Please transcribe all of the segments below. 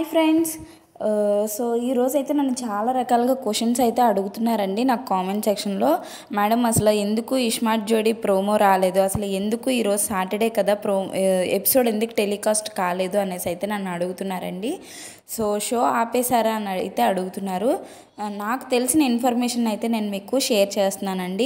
hi friends so ఈరోజు అయితే నన్ను చాలా రకాలుగా క్వశ్చన్స్ అయితే అడుగుతున్నారండి నాకు కామెంట్ సెక్షన్లో మేడం అసలు ఎందుకు ఇస్మార్ట్ జోడీ ప్రోమో రాలేదు అసలు ఎందుకు ఈరోజు సాటర్డే కదా ప్రో ఎపిసోడ్ ఎందుకు టెలికాస్ట్ కాలేదు అనేసి అయితే నన్ను అడుగుతున్నారండి సో షో ఆపేశారా అని అయితే అడుగుతున్నారు ఆ, నాకు తెలిసిన ఇన్ఫర్మేషన్ అయితే నేను మీకు షేర్ చేస్తున్నానండి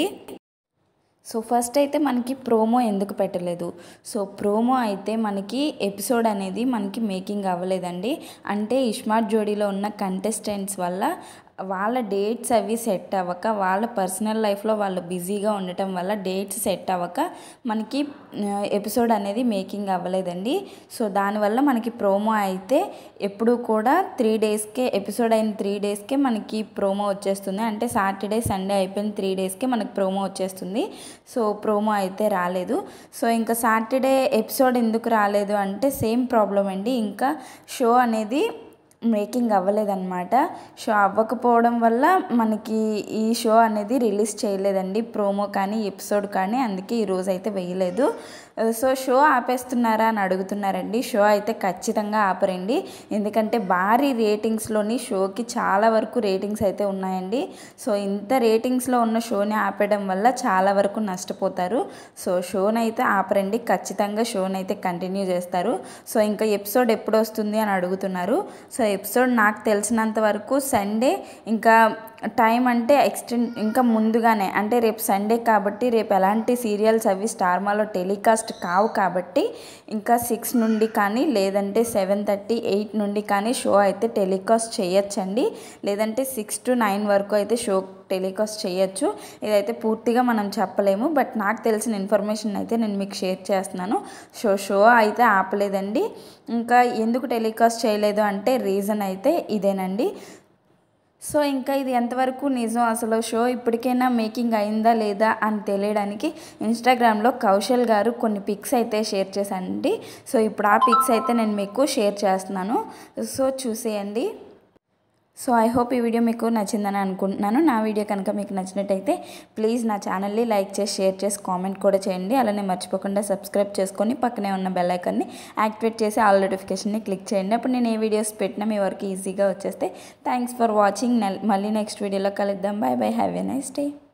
సో ఫస్ట్ అయితే మనకి ప్రోమో ఎందుకు పెట్టలేదు సో ప్రోమో అయితే మనకి ఎపిసోడ్ అనేది మనకి మేకింగ్ అవ్వలేదండి అంటే ఇస్మార్ట్ జోడీలో ఉన్న కంటెస్టెంట్స్ వల్ల వాళ్ళ డేట్స్ అవి సెట్ అవ్వక వాళ్ళ పర్సనల్ లైఫ్లో వాళ్ళు బిజీగా ఉండటం వల్ల డేట్స్ సెట్ అవ్వక మనకి ఎపిసోడ్ అనేది మేకింగ్ అవ్వలేదండి సో దానివల్ల మనకి ప్రోమో అయితే ఎప్పుడు కూడా త్రీ డేస్కే ఎపిసోడ్ అయిన త్రీ డేస్కే మనకి ప్రోమో వచ్చేస్తుంది అంటే సాటర్డే సండే అయిపోయిన త్రీ డేస్కే మనకి ప్రోమో వచ్చేస్తుంది సో ప్రోమో అయితే రాలేదు సో ఇంకా సాటర్డే ఎపిసోడ్ ఎందుకు రాలేదు అంటే సేమ్ ప్రాబ్లం అండి ఇంకా షో అనేది మేకింగ్ అవ్వలేదన్నమాట షో అవ్వకపోవడం వల్ల మనకి ఈ షో అనేది రిలీజ్ చేయలేదండి ప్రోమో కానీ ఎపిసోడ్ కానీ అందుకే ఈరోజు అయితే వేయలేదు సో షో ఆపేస్తున్నారా అని అడుగుతున్నారండి షో అయితే ఖచ్చితంగా ఆపరండి ఎందుకంటే భారీ రేటింగ్స్లోని షోకి చాలా వరకు రేటింగ్స్ అయితే ఉన్నాయండి సో ఇంత రేటింగ్స్లో ఉన్న షోని ఆపేయడం వల్ల చాలా వరకు నష్టపోతారు సో షోని అయితే ఆపరండి ఖచ్చితంగా షోని అయితే కంటిన్యూ చేస్తారు సో ఇంకా ఎపిసోడ్ ఎప్పుడు వస్తుంది అని అడుగుతున్నారు సో ఎపిసోడ్ నాకు తెలిసినంత వరకు సండే ఇంకా టైం అంటే ఎక్స్టెండ్ ఇంకా ముందుగానే అంటే రేపు సండే కాబట్టి రేపు ఎలాంటి సీరియల్స్ అవి స్టార్మాలో టెలికాస్ట్ కావు కాబట్టి ఇంకా సిక్స్ నుండి కానీ లేదంటే సెవెన్ థర్టీ ఎయిట్ నుండి కానీ షో అయితే టెలికాస్ట్ చేయొచ్చండి లేదంటే సిక్స్ టు నైన్ వరకు అయితే షో టెలికాస్ట్ చేయొచ్చు ఇదైతే పూర్తిగా మనం చెప్పలేము బట్ నాకు తెలిసిన ఇన్ఫర్మేషన్ అయితే నేను మీకు షేర్ చేస్తున్నాను షో షో అయితే ఆపలేదండి ఇంకా ఎందుకు టెలికాస్ట్ చేయలేదు అంటే రీజన్ అయితే ఇదేనండి సో ఇంకా ఇది ఎంతవరకు నిజం అసలు షో ఇప్పటికైనా మేకింగ్ అయిందా లేదా అని తెలియడానికి ఇన్స్టాగ్రామ్లో కౌశల్ గారు కొన్ని పిక్స్ అయితే షేర్ చేశానండి సో ఇప్పుడు ఆ పిక్స్ అయితే నేను మీకు షేర్ చేస్తున్నాను సో చూసేయండి సో ఐ హోప్ ఈ వీడియో మీకు నచ్చిందని అనుకుంటున్నాను నా వీడియో కనుక మీకు నచ్చినట్టయితే ప్లీజ్ నా ఛానల్ని లైక్ చేసి షేర్ చేసి కామెంట్ కూడా చేయండి అలానే మర్చిపోకుండా సబ్స్క్రైబ్ చేసుకొని పక్కనే ఉన్న బెల్ ఐకాన్ని యాక్టివేట్ చేసి ఆల్ నోటిఫికేషన్ని క్లిక్ చేయండి అప్పుడు నేను ఏ వీడియోస్ పెట్టినా మీ వరకు ఈజీగా వచ్చేస్తే థ్యాంక్స్ ఫర్ వాచింగ్ మళ్ళీ నెక్స్ట్ వీడియోలో కలుద్దాం bye bye have a nice day